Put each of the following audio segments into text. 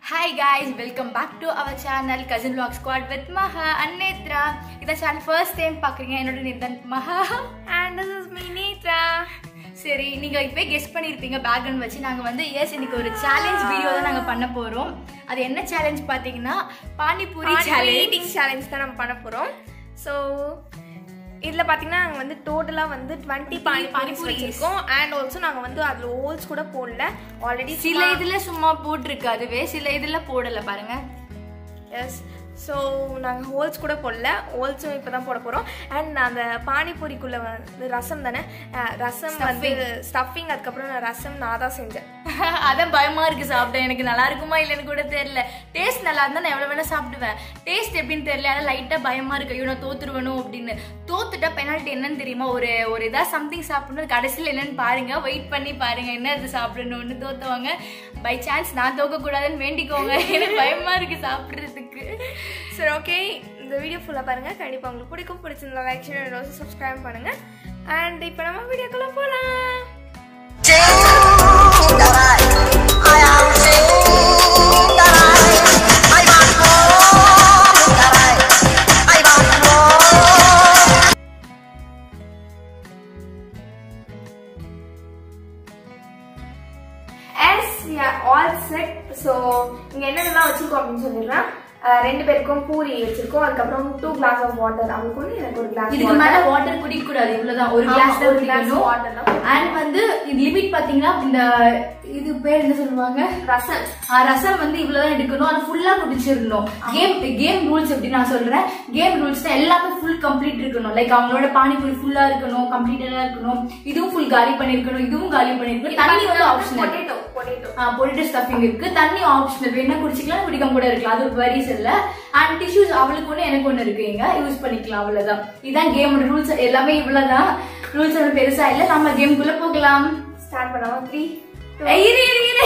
Hi guys welcome back to our channel cousin vlog squad with Maha and Nethra இந்த channel first time பார்க்குறீங்க என்னோட நேத்தன் Maha And this is me, Netra. சரி நீங்கள் இப்போ கெஸ் பண்ணியிருப்பீங்க பேக்ரவுண்ட் வச்சு நாங்கள் வந்து எஸ் இன்னைக்கு ஒரு சேலஞ்ச் வீடியோ தான் நாங்கள் பண்ண போகிறோம் அது என்ன சேலஞ்ச் பார்த்தீங்கன்னா panipuri Party challenge eating challenge தான் நம்ம பண்ண போகிறோம் ஸோ இதில் பார்த்தீங்கன்னா நாங்கள் வந்து டோட்டலாக வந்து டுவெண்ட்டி பானி பானிபூரி பானிபூரிஸ். வச்சுருக்கோம் அண்ட் ஆல்சோ நாங்கள் வந்து அதில் ஹோல்ஸ் கூட போடல ஆல்ரெடி சில இதில் சும்மா போட்டிருக்கு அதுவே சில இதில் போடலை பாருங்க எஸ் ஸோ நாங்கள் ஹோல்ஸ் கூட போடல ஹோல்ஸும் இப்போ தான் போட போகிறோம் அண்ட் அந்த பானிபூரிக்குள்ளே வந்து ரசம் தானே அஹ், ரசம் வந்து ஸ்டஃபிங் அதுக்கப்புறம் நான் ரசம் நான் தான் செஞ்சேன் அதான் பயமா இருக்கு சாப்பிட எனக்கு நல்லா இருக்குமா இல்லைன்னு கூட தெரியல டேஸ்ட் நல்லா இருந்தா நான் எவ்வளவு வேணா சாப்பிடுவேன் டேஸ்ட் எப்படின்னு தெரியல ஆனா லைட்டா பயமா இருக்கு ஐயோ நான் தோத்துருவேணும் அப்படின்னு தோத்துட்டா பெனால்ட்டி என்னன்னு தெரியுமா ஒரு ஒரு இதா சம்திங் சாப்பிடணும் கடைசியில் என்னன்னு பாருங்க வெயிட் பண்ணி பாருங்க என்ன இது சாப்பிடணும்னு தோத்தவங்க பை சான்ஸ் நான் தோக்க கூடாதுன்னு வேண்டிக்கோங்க எனக்கு பயமா இருக்கு சாப்பிடுறதுக்கு சரி ஓகே இந்த வீடியோ ஃபுல்லாக பாருங்கள் கண்டிப்பாக உங்களுக்கு பிடிக்கும் பிடிச்சிருந்தா லைக் ஷேர் ரோஸ் சப்ஸ்கிரைப் பண்ணுங்கள் அண்ட் இப்போ நம்ம வீடியோக்குள்ளே போகலாம் I am Sundarai. I want more, Sundarai. I want more. as we are all set so இங்கே என்னென்னலாம் வச்சுருக்கோம் அப்படின்னு சொல்லிடுறேன் அஹ் ரெண்டு பேருக்கும் பூரி வச்சிருக்கோம் அதுக்கப்புறம் டூ கிளாஸ் ஆஃப் வாட்டர் அவங்களுக்கு ஒன்று எனக்கு ஒரு கிளாஸ் இதுக்கு மேல வாட்டர் குடிக்க கூடாது இவ்வளவுதான் ஒரு ஆமா, கிளாஸ் தான் ஒரு glass குடிக்கணும் water தான். அண்ட் வந்து இது லிமிட் பாத்தீங்கன்னா இந்த இது பேர் என்ன சொல்லுவாங்க ரசம் ஆ, ரசம் வந்து இவ்வளவுதான் எடுக்கணும் அது ஃபுல்லா குடிச்சிடணும் கேம் கேம் ரூல்ஸ் எப்படி நான் சொல்றேன் கேம் ரூல்ஸ் எல்லாமே ஃபுல் கம்ப்ளீட் இருக்கணும் லைக் அவங்களோட பானிபூரி ஃபுல்லா இருக்கணும் கம்ப்ளீட்டடா இருக்கணும் இதுவும் ஃபுல் காலி பண்ணிருக்கணும் இதுவும் காலி பண்ணிருக்கணும் தண்ணி வந்து optional potato potato potato stuffing இருக்கு தண்ணி ஆப்ஷனல் வேணா குடிச்சிக்கலாம் குடிக்காம கூட இருக்கலாம் அது வரிஸ் இல்ல அண்ட் டிஷ்யூஸ் அவளுக்கு ஒண்ணு எனக்கு ஒண்ணு இருக்குங்க யூஸ் பண்ணிக்கலாம் அவ்வளவுதான் இதான் கேமோட ரூல்ஸ் எல்லாமே இவ்வளவுதான் ரூல்ஸ் ஒன்றும் பெருசா இல்ல நம்ம கேம்குள்ள போகலாம் ஸ்டார்ட் பண்ணாமல் த்ரீ ஏய், இரு இரு இரு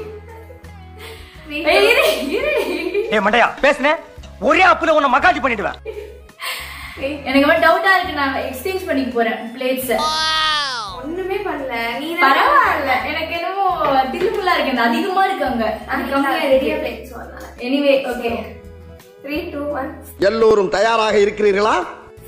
ஏய், இரு இரு ஏ மண்டையா பேசுனேன் ஒரே அப்புல உன்னை மகாஜி பண்ணிடுவேன் எனக்கு வந்து டவுட்டா இருக்கு நான் எக்ஸ்சேஞ்ச் பண்ணிக்க போறேன் பிளேட்ஸ் ஒண்ணுமே பண்ணல நீ பரவாயில்ல எனக்கு என்னமோ திரும்பலா இருக்கு எனக்கு அதிகமா இருக்கு அங்க அது கம்மியா இருக்கு பிளேட் ஸோ அதனால anyway okay three two one எல்லோரும் தயாராக இருக்கிறீர்களா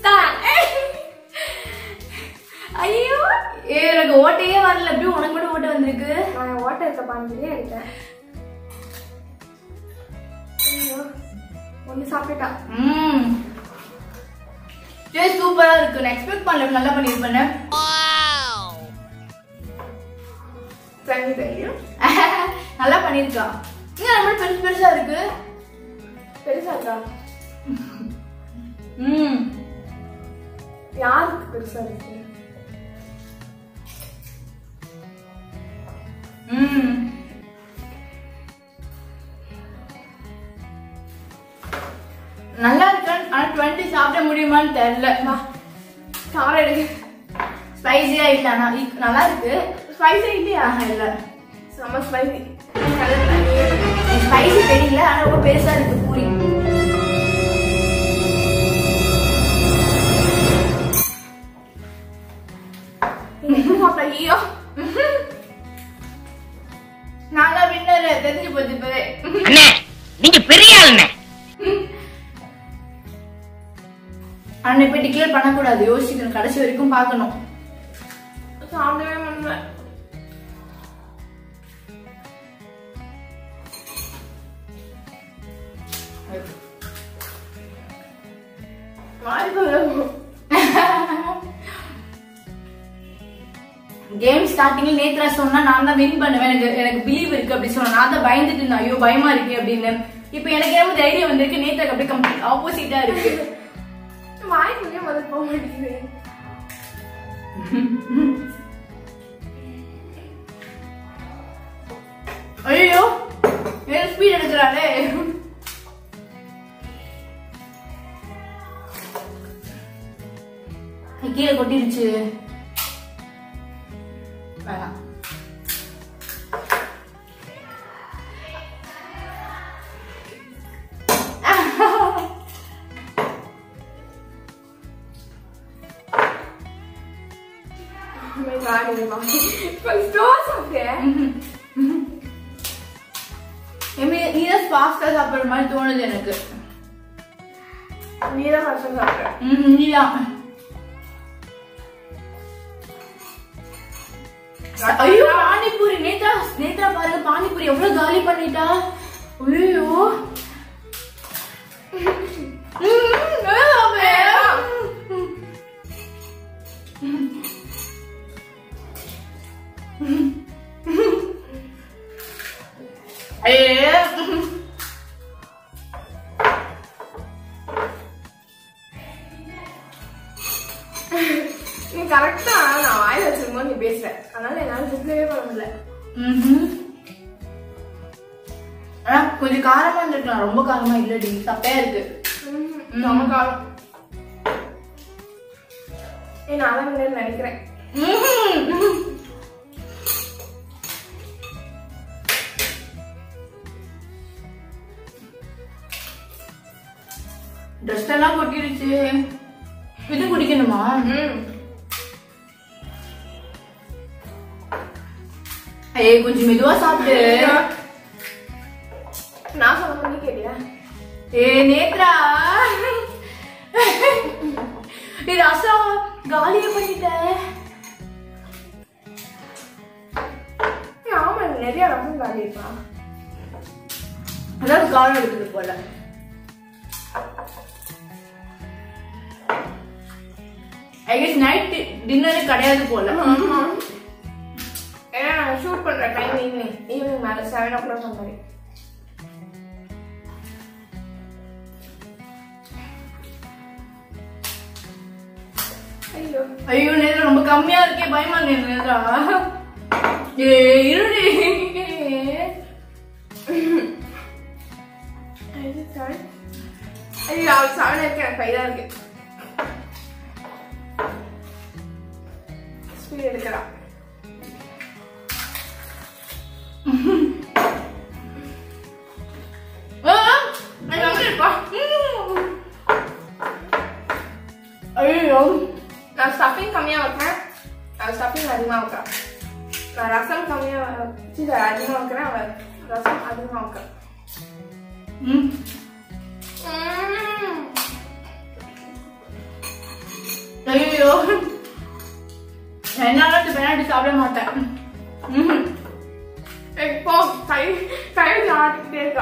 ஐயோ ஏ, எனக்கு ஓட்டையே வரல அப்படியே உனக்கு மட்டும் ஓட்ட வந்திருக்கு நான் வாட்டர் இருக்க பானிபூரியே எடுத்தேன் ஐயோ ஒன்று சாப்பிட்டுட்டா ம் டேஸ்ட் சூப்பரா இருக்கு நான் எக்ஸ்பெக்ட் பண்ணல நல்லா பண்ணிருப்பேன் தேங்க்யூ தேங்க்யூ நல்லா பண்ணிருக்கா இங்க நம்ம பெருசு பெருசா இருக்கு பெருசா இருக்கா ம் யாருக்கு பெருசா இருக்கு ம் நல்லா இருக்கு ஆனா டுவெண்ட்டி சாப்பிட முடியுமான்னு தெரியல காரம் எடுக்கு ஸ்பைசியா இல்ல ஆனா இ- நல்லா இருக்கு ஸ்பைஸே இல்லையா ஆஹா, இல்ல செம்ம ஸ்பைசி ஸ்பைசி தெரியல ஆனா ரொம்ப பெருசா இருக்கு பூரி ஐயோ நாங்க வின்னர் தெரிஞ்சு போச்சு இப்பவே அண்ணே நீங்க பெரிய ஆளுண்ணே ஆனா இப்ப டிக்ளேர் பண்ணக்கூடாது யோசிக்கணும் கடைசி வரைக்கும் பார்க்கணும் சாப்பிடவே முடியல வாய்ப்பு கேம் ஸ்டார்டிங்ல நேத்ரா சொன்னா நான் தான் வின் பண்ணுவேன் எனக்கு எனக்கு பிலீவ் இருக்கு அப்படி சொன்னா நான் தான் பயந்துட்டு இருந்தேன் ஐயோ பயமா இருக்கு அப்படின்னு இப்போ எனக்கு என்ன தைரியம் வந்திருக்கு நேத்ராக்கு அப்படியே கம்ப்ளீட் ஆப்போசிட்டா இருக்கு வாய்ப்புக்கே முதல் போக மாட்டேங்குது ஐயோ என்ன ஸ்பீட் எடுக்கிறாளே கீழே கொட்டிருச்சு வேணாம் இப்போ ஸ்லோவா சாப்பிட்டேன் எம்மி நீ தான் ஃபாஸ்டா சாப்பிடுற மாதிரி தோணுது எனக்கு நீ தான் ஃபர்ஸ்ட் சாப்பிட்ற ம் நீதான் ஐயோ பானிபூரி நேத்ரா நேத்ரா பாருங்க பானிபூரி எவ்வளவு காலி பண்ணிட்டா ஐயோ ம், வேணாமே. ஐயே. நீ கரெக்டா நான் வாயில வச்சிருக்கும்போது நீ பேசுற அதனால என்னால ரிப்ளைவே பண்ண முடியல ம்ஹும். ஆனா கொஞ்சம் காரமா இருந்திருக்கலாம் ரொம்ப காரமா இல்லடி சப்பையா இருக்கு நம்ம காலம் ஏ நான் தான் முன்னாடி நினைக்கிறேன் ம்ஹும். ட்ரெஸ் எல்லாம் கொட்டிடுச்சு இது குடிக்கணுமா ம் ஏய் கொஞ்சம் மெதுவா சாப்பிடு நான் சொன்ன பண்ணி கேட்டியா ஏ நேத்ரா ஏ ரசம் காலியா பண்ணிட்ட ஏ, ஆமா எனக்கு நிறைய ரசம் காலி இருக்கா அதாவது காரம் எடுக்குது போல ஐ கெஸ் நைட் டின்னரே கிடையாது போல ஏன்னா நாங்கள் ஷூட் பண்ற டைம் ஈவினிங் ஈவினிங் மேலே செவன் ஓ கிளாக் அந்த மாதிரி ஐயோ ஐயோ நேரம் ரொம்ப கம்மியா இருக்கே பயமா இருக்கு நேரா ஏ இருடி ஐயோ செவன் ஐயோ அவள் செவன் இருக்கு எனக்கு ஃபைவ் தான் இருக்கு ஸ்பீட் எடுக்கிறா ஆ, அது அங்க இருப்பா. ஐயோ நான் ஸ்டஃபிங் கம்மியாக வைக்கிறேன் அவள் ஸ்டஃபிங் அதிகமாக வைக்கிறா நான் ரசம் கம்மியாக வச்சு அதிகமாக வைக்கிறேன் அவள் ரசம் அதிகமாக வைக்கிறேன் ம். ஐயோ என்னால பெனால்டி சாப்பிட மாட்டேன் ம். இப்போ கை கையில் ஆட்டிக்கிட்டே இருக்கா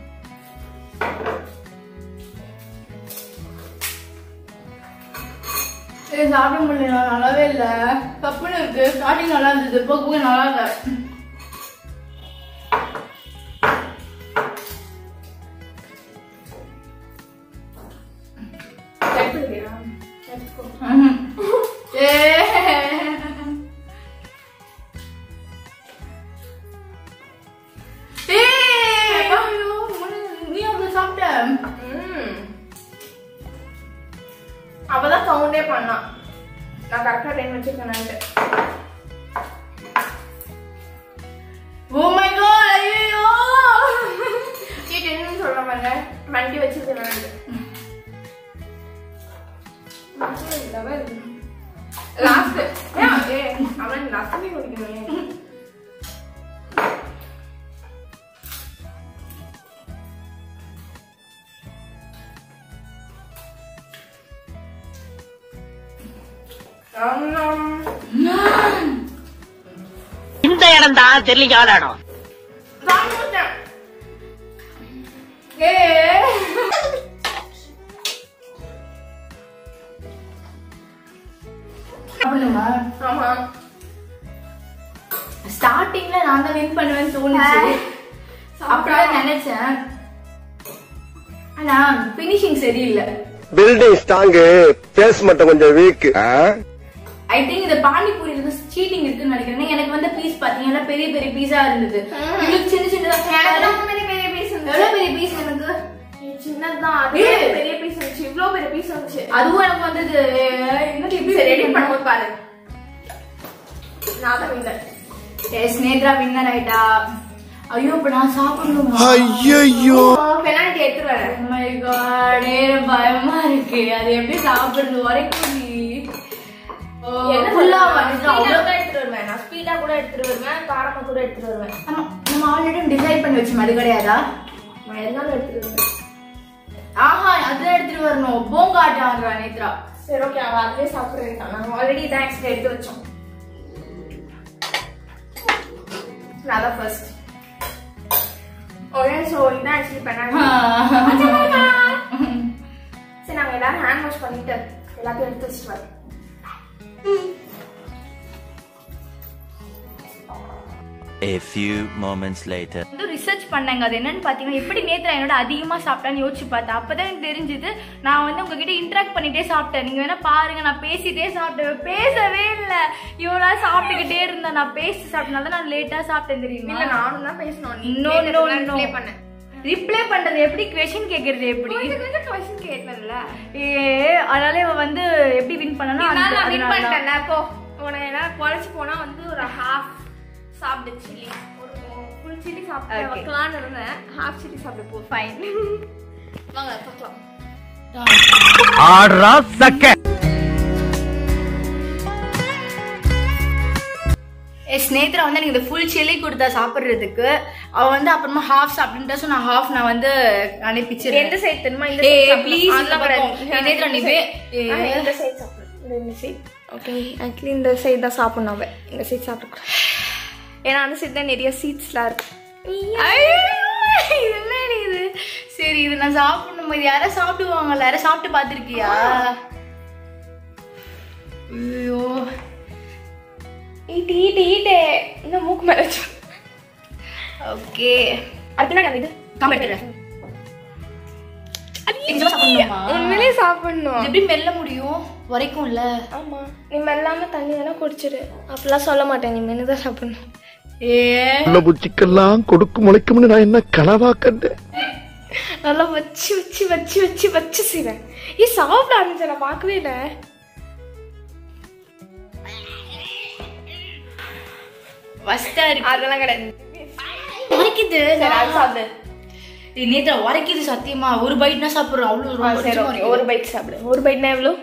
இது சாப்பிட முடியல நல்லாவே இல்ல தப்புன்னு இருக்கு ஸ்டார்டிங் நல்லா இருந்தது போக போக நல்லா இல்ல எடுத்துக்கிறியா எடுத்துக்கோ ம்ஹும். ஏ. ஏய், ஐயோ, நீ அவ்வளவு சாப்பிட்ட ம். அவதான் கவுண்டே பண்ணா நான் கரெக்டா டைம் வச்சிருக்கேன்ட்டு ஓ மை காட் ஐயோ நீ டென்னு சொல்ற பாருங்க வண்டி வச்சிருக்கேன் லாஸ்ட் ஏ அவன் லாஸ்ட்லயே குடிக்கணும் இந்த இடம் தான் தெரியல இடம் ஏ சாப்பிடணுமா ஆமா ஸ்டார்டிங்ல நான் தான் வின் பண்ணுவேன்னு தோணுச்சு அப்படிதான் நினைச்சேன் ஆனா பினிஷிங் சரியில்லை பில்டிங் ஸ்ட்ராங்கு பேஸ் மட்டும் கொஞ்சம் வீக் ஐ திங்க் இந்த பானிபூரி வந்து சீட்டிங் இருக்குன்னு நினைக்கிறேன் எனக்கு வந்து பீஸ் பாத்தீங்கன்னா பெரிய பெரிய பீஸா இருந்தது உங்களுக்கு சின்ன சின்னதா பெரிய பீஸ் எவ்வளவு பெரிய பீஸ் எனக்கு சின்னதுதான் அதே பெரிய பீஸ் இருந்துச்சு இவ்ளோ பெரிய பீஸ் இருந்துச்சு அதுவும் எனக்கு வந்தது என்னடி இப்படி சரி எடிட் பண்ணும்போது பாரு நான் தான் winner. எஸ் நேத்ரா வின்னர் ஆயிட்டா ஐயோ இப்ப நான் சாப்பிடணுமா ஐயோ பெனால்டி எடுத்துட்டு வரேன் Oh my god, ஏ, பயமா இருக்கு அது எப்படி சாப்பிடுறது வரைக்கும் நீ என்ன ஃபுல்லா சொல்ல வந்து ஸ்பீடா அவ்வளவு கூட எடுத்துட்டு வருவேன் நான் ஸ்பீடா கூட எடுத்துட்டு வருவேன் காரமா கூட எடுத்துட்டு வருவேன் ஆமா, நம்ம நம்ம ஆல்ரெடி டிசைட் பண்ணி வச்சோம் அது கிடையாதா நான் எல்லாமே எடுத்துட்டு வந்தேன் ஆஹா அதான் எடுத்துட்டு வரணும் போங்காட்டம் ஆடுறா நேத்ரா சரி ஓகே அவ அதுவே சாப்பிடுறேன் நாங்கள் ஆல்ரெடி இதான் எக்ஸ்ட்ரா எடுத்து வச்சோம் நான் தான் ஃபர்ஸ்ட் ஓகே ஸோ இதான் ஆக்சுவலி பண்ணாங்க சரி நாங்கள் எல்லாரும் ஹேண்ட் வாஷ் பண்ணிட்டு எல்லாத்தையும் எடுத்து வச்சுட்டு வரோம் A few moments later. வந்து ரிசர்ச் பண்ணாங்க அது என்னன்னு பாத்தீங்கன்னா எப்படி நேத்ரா என்னோட அதிகமா சாப்பிட்டான்னு யோசிச்சு பார்த்தேன் அப்பதான் எனக்கு தெரிஞ்சது நான் வந்து உங்ககிட்ட இன்ட்ராக்ட் பண்ணிட்டே சாப்பிட்டேன் நீங்க வேணா பாருங்க நான் பேசிட்டே சாப்பிட்டேன் பேசவே இல்ல இவ்வளோ சாப்பிட்டுக்கிட்டே இருந்தேன் நான் பேசி சாப்பிட்டனால நான் லேட்டா சாப்பிட்டேன் தெரியுமா இல்ல நானும் தான் பேசணும் நீ No, no, no. ப்ளே பண்ணேன் ரிப்ளை பண்றது எப்படி கொஷின் கேக்குறது எப்படி கொஞ்சம் கொஞ்சம் கொஸ்டின் கேட்டேன்ல ஏ அதனால இவ வந்து எப்படி வின் பண்ணனா நான் நான் வின் பண்ணிட்டேன்ல போ உனக்கு என்ன குறைச்சு போனா வந்து ஒரு ஹாஃப் சாப்பிடு சில்லி ஒரு ஃபுல் சில்லி சாப்பிட்டு Okay. வைக்கலாம்னு இருந்தேன் ஹாஃப் சில்லி சாப்பிடு போ ஃபைன் வாங்க பார்க்கலாம் ஆடுறா சக்க எஸ் நேத்ரா வந்து எனக்கு இந்த ஃபுல் சில்லி கொடுத்தா சாப்பிடுறதுக்கு அவ வந்து அப்புறமா ஹாஃப் சாப்பிட்டுட்டா ஸோ நான் ஹாஃப் நான் வந்து நானே பிச்சிருக்கேன் எந்த சைடு தெரியுமா இந்த ஏய், side சாப்பிடணும். please, அதெல்லாம் இந்த பக்கம். கிடையாது. ஏய், நேத்ரா, நீ வே- ஏய். ஆ, இந்த சைடு சாப்பிடு இந்த இந்த சைடு ஓகே ஆக்சுவலி இந்த சைடு தான் சாப்பிடணும் அவ இந்த சைடு சாப்பிடக்கூடாது ஏன்னா அந்த சைடு தான் நிறைய சீட்ஸ்லாம் இருக்கு ஐயோ, இது என்னடி இது சரி இது நான் சாப்பிடணும் இது யாரும் சாப்பிடுவாங்கல்ல யாரும் சாப்பிட்டு பார்த்திருக்கியா ஐயோ ஈட்டு ஈட்டு ஈட்டு இந்த மூக்கு மேலே வச்சு ஓகே அடுத்து நான் இது காமெடுறேன் சாப்பிடணுமா உண்மையிலே சாப்பிடணும் இது எப்படி மெல்ல முடியும் வரைக்கும்ல ஆமா நீ மெல்லாம தண்ணி வேணா குடிச்சிரு அப்படிலாம் சொல்ல மாட்டேன் நீ மென்னு தான் சாப்பிடணும் ஏ உள்ள பூச்சிக்கெல்லாம் கொடுக்கு முளைக்கும்னு நான் என்ன கனவா கண்டேன் நல்லா வச்சு வச்சு வச்சு வச்சு வச்சு செய்வேன் ஏ சாப்பிட ஆரம்பிச்ச நான் பார்க்கவே இல்லை வஸ்டா இருக்கு அதெல்லாம் கிடையாது உரைக்குது சரி அது சாப்பிடு ஏய், நேத்ரா உரைக்குது சத்தியமா ஒரு பைட்னா சாப்பிடுறோம் அவ்வளவு ஆ, ரொம்ப சரி கஷ்டமா ஓகே இருக்கு. ஒரு பைட் சாப்பிடு ஒரு பைட்னா எவ்வளோ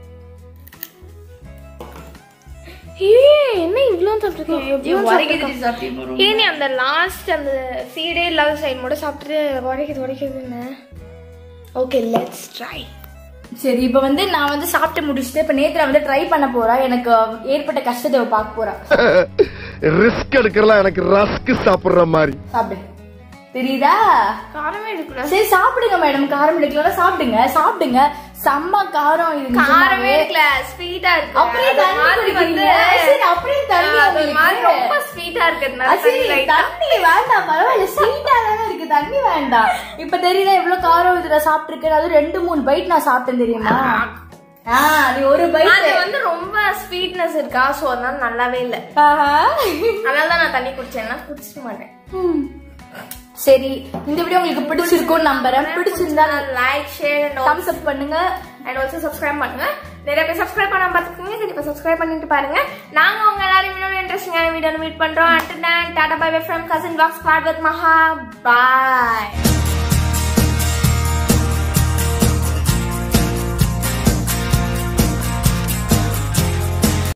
ஏய் என்ன இவ்வளோ சாப்பிட்ருக்கேன் ஐயோ, எவ்வளோ உரைக்குது சத்தியமா ரொம்ப. ஏன் நீ அந்த லாஸ்ட் அந்த சீடே இல்லாத சைடு மட்டும் சாப்பிட்டுட்டு உடைக்குது உடைக்குதுன்னு ஓகே லெட்ஸ் ட்ரை சரி இப்ப வந்து நான் வந்து சாப்பிட்டு முடிச்சுட்டு இப்ப நேத்ரா வந்து ட்ரை பண்ண போறா எனக்கு ஏற்பட்ட கஷ்டத்தை அவ பார்க்க போறா ரிஸ்க் எடுக்கிறலாம் எனக்கு ரஸ்க் சாப்பிடுற மாதிரி சாப்பிடு தெரியுதா காரமே எடுக்கூடாது சரி சாப்பிடுங்க மேடம் காரம் எடுக்கலாம் சாப்பிடுங்க சாப்பிடுங்க செம்ம காரம் இது காரமே நிஜமாவே. இருக்கல ஸ்வீட்டா இருக்கு அப்படியே அது தண்ணி மாதிரி குடிக்கிறீங்க. சரி, அப்படியே தண்ணி அது ஒரு மாதிரி உங்களுக்கு. ரொம்ப ஸ்வீட்டா ஆ, இருக்கிறதுனால சரி, தண்ணி light ஆ- தண்ணி வேண்டாம் பரவாயில்ல ஸ்வீட்டா தானே இருக்கு தண்ணி வேண்டாம் இப்ப தெரியுதா எவ்வளவு காரம் இதுல சாப்பிட்டுருக்கேன் அது ரெண்டு மூணு பைட் நான் சாப்பிட்டேன் தெரியுமா ஆ நீ ஒரு அது பைட் வந்து ரொம்ப ஸ்வீட்னஸ் இருக்கா சோ அதனால நல்லாவே இல்ல அதனால தான் நான் தண்ணி குடிச்சேன்னா குடிச்சிக்க மாட்டேன் சரி இந்த வீடியோ உங்களுக்கு பிடிச்சிருக்கும் நம்புறேன் பிடிச்சிருந்தா like share and thumbs up பண்ணுங்க அண்ட் ஆல்சோ சப்ஸ்கிரைப் பண்ணுங்க நிறைய பேர் சப்ஸ்கிரைப் பண்ணாம பார்த்துக்கோங்க கண்டிப்பா சப்ஸ்கிரைப் பண்ணிட்டு பாருங்க நாங்க உங்க எல்லாரும் இன்னொரு இன்ட்ரெஸ்டிங்கான வீடியோ மீட் பண்றோம் and tata bye bye from cousin box squad with Maha bye